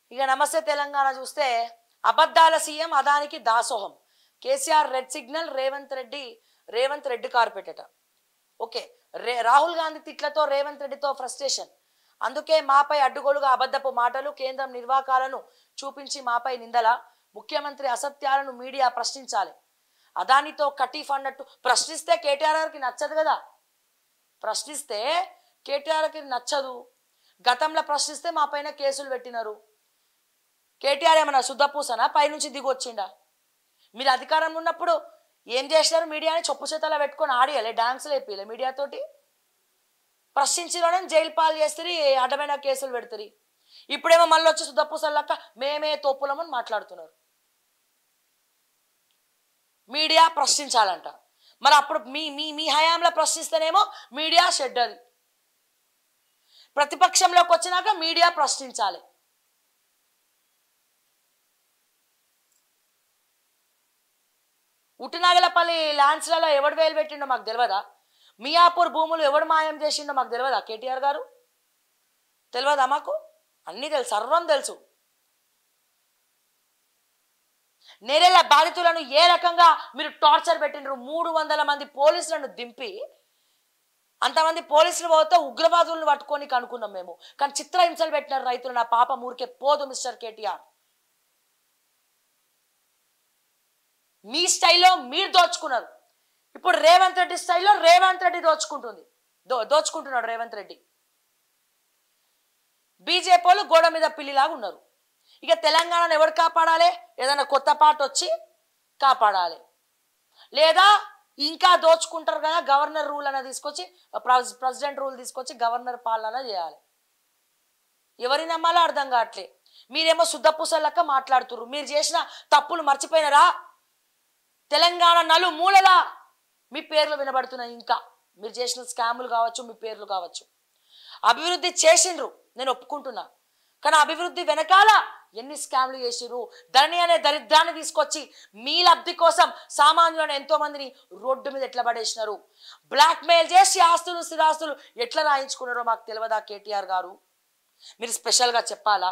ఇక నమస్తే తెలంగాణ చూస్తే అబద్ధాల సీఎం అదానికి దాసోహం KCR red signal Revanth Reddy Revanth Reddy carpet okay రే రాహుల్ గాంధీ తిట్లతో రేవంత్ రెడ్డితో ఫ్రస్ట్రేషన్ అందుకే మాపై అడ్డుగోలుగా అబద్ధపు మాటలు కేంద్రం నిర్వాకాలను చూపించి మాపై నిందల ముఖ్యమంత్రి అసత్యాలను మీడియా ప్రశ్నించాలి అదానితో కటీఫ్ అన్నట్టు ప్రశ్నిస్తే కేటీఆర్కి నచ్చదు కదా ప్రశ్నిస్తే కేటీఆర్కి నచ్చదు గతంలో ప్రశ్నిస్తే మా పైన కేసులు పెట్టినారు కేటీఆర్ ఏమన్నా శుద్ధపూసనా పైనుంచి దిగి వచ్చిండా మీరు అధికారంలో ఉన్నప్పుడు ఏం చేసినారు మీడియాని చొప్పు చేతలా పెట్టుకొని ఆడియలే డాన్సులు వేపిలే మీడియాతోటి ప్రశ్నించడం జైలు పాలు చేస్తారు అడ్డమైన కేసులు పెడతారు ఇప్పుడేమో మళ్ళీ వచ్చి శుద్ధపూసలక్క మేమే తోపులమని మాట్లాడుతున్నారు మీడియా ప్రశ్నించాలంట మరి అప్పుడు మీ మీ మీ హయాంలో ప్రశ్నిస్తేనేమో మీడియా షెడ్ అది ప్రతిపక్షంలోకి వచ్చినాక మీడియా ప్రశ్నించాలి ఉటినాగలపల్లి ల్యాండ్స్లలో ఎవడు వేలు పెట్టిండో మాకు తెలియదా మియాపూర్ భూములు ఎవడు మాయం చేసిండో మాకు తెలియదా కేటీఆర్ గారు తెలియదా మాకు అన్నీ తెలుసు సర్వం తెలుసు నేరేళ్ల బాధితులను ఏ రకంగా మీరు టార్చర్ పెట్టిండ్రు మూడు వందల మంది పోలీసులను దింపి అంతమంది పోలీసులు పోతే ఉగ్రవాదులను పట్టుకొని కనుక్కున్నాం మేము కానీ చిత్రహింసలు పెట్టినారు రైతులు నా పాప ఊరికే పోదు మిస్టర్ కేటీఆర్ మీ స్టైల్లో మీరు దోచుకున్నారు ఇప్పుడు రేవంత్ రెడ్డి స్టైల్లో రేవంత్ రెడ్డి దోచుకుంటుంది దో దోచుకుంటున్నాడు రేవంత్ రెడ్డి బీజేపీ వాళ్ళు గోడ మీద పిల్లిలాగా ఉన్నారు ఇక తెలంగాణను ఎవరు కాపాడాలి ఏదైనా కొత్త పాట వచ్చి కాపాడాలి లేదా ఇంకా దోచుకుంటారు కదా గవర్నర్ రూల్ అన్న తీసుకొచ్చి ప్రెస్- ప్రెసిడెంట్ రూల్ తీసుకొచ్చి గవర్నర్ పాలన చేయాలి ఎవరి నమ్మాలో అర్థం కావట్లే మీరేమో శుద్ధపూసలక్క మాట్లాడుతుర్రు మీరు చేసిన తప్పులు మర్చిపోయినారా తెలంగాణ నలు మూలలా మీ పేర్లు వినబడుతున్నాయి ఇంకా మీరు చేసిన స్కాములు కావచ్చు మీ పేర్లు కావచ్చు అభివృద్ధి చేసిండ్రు నేను ఒప్పుకుంటున్నా కానీ అభివృద్ధి వెనకాల ఎన్ని స్కామ్లు చేసిర్రు ధరణి అనే దరిద్రాన్ని తీసుకొచ్చి మీ లబ్ధి కోసం సామాన్యులను ఎంతో మందిని రోడ్డు మీద ఎట్లా పడేసినారు బ్లాక్ మెయిల్ చేసి ఆస్తులు స్థిరాస్తులు ఎట్లా రాయించుకున్నారో మాకు తెలియదా కేటీఆర్ గారు మీరు స్పెషల్గా చెప్పాలా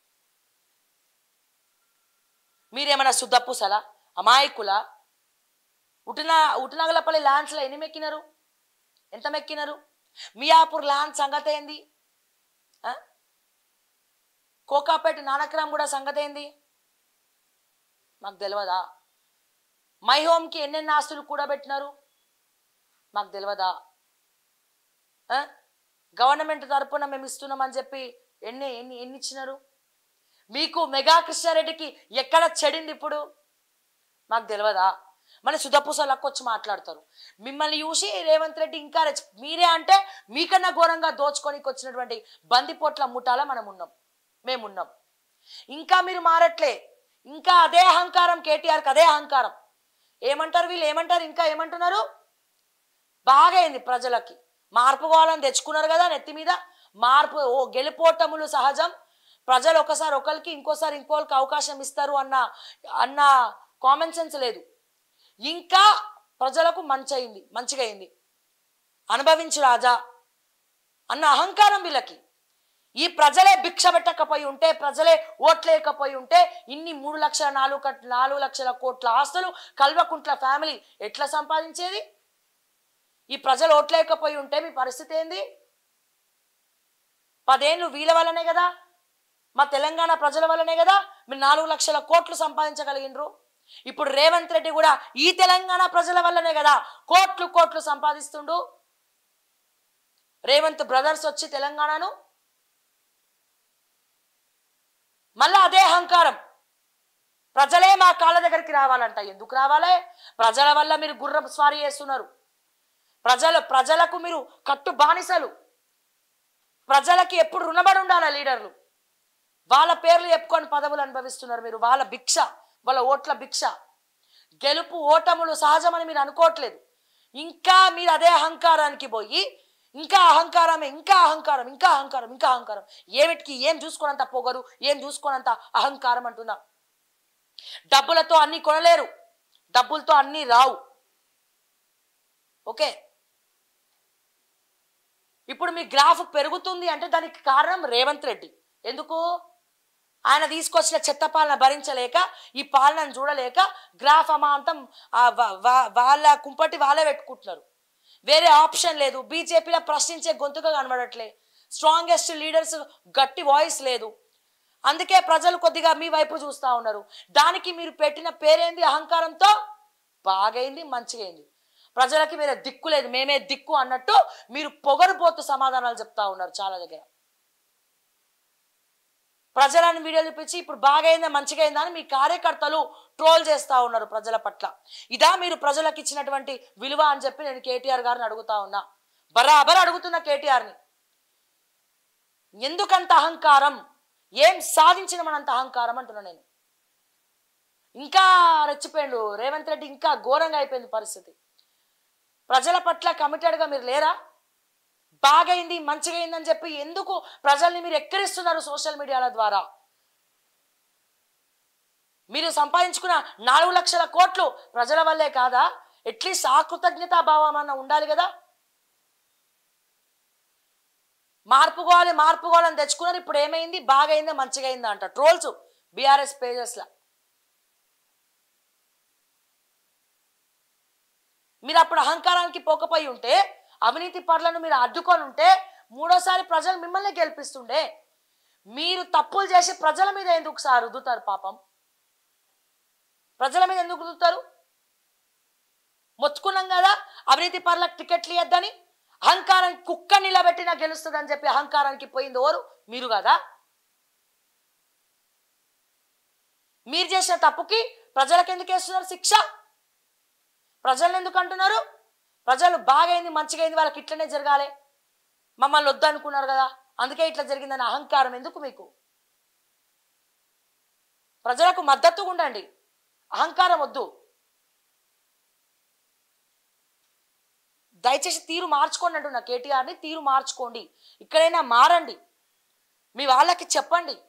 మీరేమైనా శుద్ధపూసలా అమాయకులా ఉటిన ఉటినగలపల్లి ల్యాండ్స్లో ఎన్ని మెక్కినారు ఎంత మెక్కినారు మియాపూర్ ల్యాండ్ సంగతి ఏంది ఆ? కోకాపేట నానక్రామ్ కూడా సంగతి ఏంది మాకు తెలియదా మై హోమ్కి ఎన్నెన్ని ఆస్తులు కూడా పెట్టినారు మాకు తెలియదా ఆ? గవర్నమెంట్ తరపున మేము ఇస్తున్నామని చెప్పి ఎన్ని ఎన్ని ఎన్ని ఇచ్చినారు మీకు మెగా కృష్ణారెడ్డికి ఎక్కడ చెడింది ఇప్పుడు మాకు తెలియదా మన సుధపూసలకు వచ్చి మాట్లాడతారు మిమ్మల్ని చూసి రేవంత్ రెడ్డి ఇంకా రెచ్ మీరే అంటే మీకన్నా ఘోరంగా దోచుకోనికి వచ్చినటువంటి బందిపోట్ల ముఠాల మనం ఉన్నాం మేమున్నాం ఇంకా మీరు మారట్లే ఇంకా అదే అహంకారం కేటీఆర్కి అదే అహంకారం ఏమంటారు వీళ్ళు ఏమంటారు ఇంకా ఏమంటున్నారు బాగా అయింది ప్రజలకి మార్పు కావాలని తెచ్చుకున్నారు కదా నెత్తి మీద మార్పు ఓ గెలుపోటములు సహజం ప్రజలు ఒకసారి ఒకరికి ఇంకోసారి ఇంకోరికి అవకాశం ఇస్తారు అన్న అన్న కామన్ సెన్స్ లేదు ఇంకా ప్రజలకు మంచి అయింది మంచిగా అయింది అనుభవించు రాజా అన్న అహంకారం వీళ్ళకి ఈ ప్రజలే భిక్ష పెట్టకపోయి ఉంటే ప్రజలే ఓట్లేకపోయి ఉంటే ఇన్ని మూడు లక్షల నాలుగు కట్ నాలుగు లక్షల కోట్ల ఆస్తులు కల్వకుంట్ల ఫ్యామిలీ ఎట్లా సంపాదించేది ఈ ప్రజలు ఓట్లేకపోయి ఉంటే మీ పరిస్థితి ఏంది పదేళ్ళు వీళ్ళ వల్లనే కదా మా తెలంగాణ ప్రజల వల్లనే కదా మీరు నాలుగు లక్షల కోట్లు సంపాదించగలిగినరు ఇప్పుడు రేవంత్ రెడ్డి కూడా ఈ తెలంగాణ ప్రజల వల్లనే కదా కోట్లు కోట్లు సంపాదిస్తుండు రేవంత్ బ్రదర్స్ వచ్చి తెలంగాణను మళ్ళా అదే అహంకారం ప్రజలే మా కాళ్ళ దగ్గరికి రావాలంట ఎందుకు రావాలి ప్రజల వల్ల మీరు గుర్రం స్వారీ చేస్తున్నారు ప్రజలు ప్రజలకు మీరు కట్టు బానిసలు ప్రజలకి ఎప్పుడు రుణపడి ఉండాలి లీడర్లు వాళ్ళ పేర్లు చెప్పుకొని పదవులు అనుభవిస్తున్నారు మీరు వాళ్ళ భిక్ష వాళ్ళ ఓట్ల భిక్ష గెలుపు ఓటములు సహజమని మీరు అనుకోవట్లేదు ఇంకా మీరు అదే అహంకారానికి పోయి ఇంకా అహంకారమే ఇంకా అహంకారం ఇంకా అహంకారం ఇంకా అహంకారం ఏమిటికి ఏం చూసుకోనంత పొగరు ఏం చూసుకోనంత అహంకారం అంటున్నా డబ్బులతో అన్ని కొనలేరు డబ్బులతో అన్ని రావు ఓకే ఇప్పుడు మీ గ్రాఫ్ పెరుగుతుంది అంటే దానికి కారణం రేవంత్ రెడ్డి ఎందుకు ఆయన తీసుకొచ్చిన చెత్త పాలన భరించలేక ఈ పాలనను చూడలేక గ్రాఫ్ అమాంతం ఆ వా- వా- వాళ్ళ కుంపటి వాళ్ళే పెట్టుకుంటున్నారు వేరే ఆప్షన్ లేదు బీజేపీలో ప్రశ్నించే గొంతుగా కనబడట్లే స్ట్రాంగెస్ట్ లీడర్స్ గట్టి వాయిస్ లేదు అందుకే ప్రజలు కొద్దిగా మీ వైపు చూస్తూ ఉన్నారు దానికి మీరు పెట్టిన పేరేంది అహంకారంతో బాగైంది మంచిగైంది ప్రజలకి వేరే దిక్కు లేదు మేమే దిక్కు అన్నట్టు మీరు పొగరుపోతూ సమాధానాలు చెప్తా ఉన్నారు చాలా దగ్గర ప్రజలను వీడియోలు పిలిచి ఇప్పుడు బాగైందా మంచిగా అయిందా అని మీ కార్యకర్తలు ట్రోల్ చేస్తా ఉన్నారు ప్రజల పట్ల ఇదా మీరు ప్రజలకు ఇచ్చినటువంటి విలువ అని చెప్పి నేను కేటీఆర్ గారిని అడుగుతా ఉన్నా బరాబర్ అడుగుతున్న కేటీఆర్ని ఎందుకంత అహంకారం ఏం సాధించిన మనంత అహంకారం అంటున్నా నేను ఇంకా రెచ్చిపోయిండు రేవంత్ రెడ్డి ఇంకా ఘోరంగా అయిపోయింది పరిస్థితి ప్రజల పట్ల కమిటెడ్గా మీరు లేరా బాగైంది మంచిగా అయిందని చెప్పి ఎందుకు ప్రజల్ని మీరు ఎక్కిరిస్తున్నారు సోషల్ మీడియాల ద్వారా మీరు సంపాదించుకున్న నాలుగు లక్షల కోట్లు ప్రజల వల్లే కాదా ఎట్లీస్ట్ ఆ కృతజ్ఞతా భావం అన్న ఉండాలి కదా మార్పు కావాలి మార్పు కావాలని తెచ్చుకున్నారు ఇప్పుడు ఏమైంది బాగైందా మంచిగా అయిందా అంట ట్రోల్స్ బీఆర్ఎస్ పేజెస్లా మీరు అప్పుడు అహంకారానికి పోకపోయి ఉంటే అవినీతి పరులను మీరు అడ్డుకొని ఉంటే మూడోసారి ప్రజలు మిమ్మల్ని గెలిపిస్తుండే మీరు తప్పులు చేసి ప్రజల మీద ఎందుకు సార్ రుద్దుతారు పాపం ప్రజల మీద ఎందుకు రుద్దుతారు మొత్తుకున్నాం కదా అవినీతి పరులకు టికెట్లు ఇవ్వద్దని అహంకారం కుక్క నిలబెట్టినా గెలుస్తుందని చెప్పి అహంకారానికి పోయింది ఓరు మీరు కదా మీరు చేసిన తప్పుకి ప్రజలకు ఎందుకు వేస్తున్నారు శిక్ష ప్రజలను ఎందుకు అంటున్నారు ప్రజలు బాగైంది మంచిగా అయింది వాళ్ళకి ఇట్లనే జరగాలి మమ్మల్ని వద్దనుకున్నారు కదా అందుకే ఇట్లా జరిగిందని అహంకారం ఎందుకు మీకు ప్రజలకు మద్దతుగా ఉండండి అహంకారం వద్దు దయచేసి తీరు మార్చుకోండి అంటున్నా కేటీఆర్ని తీరు మార్చుకోండి ఇక్కడైనా మారండి మీ వాళ్ళకి చెప్పండి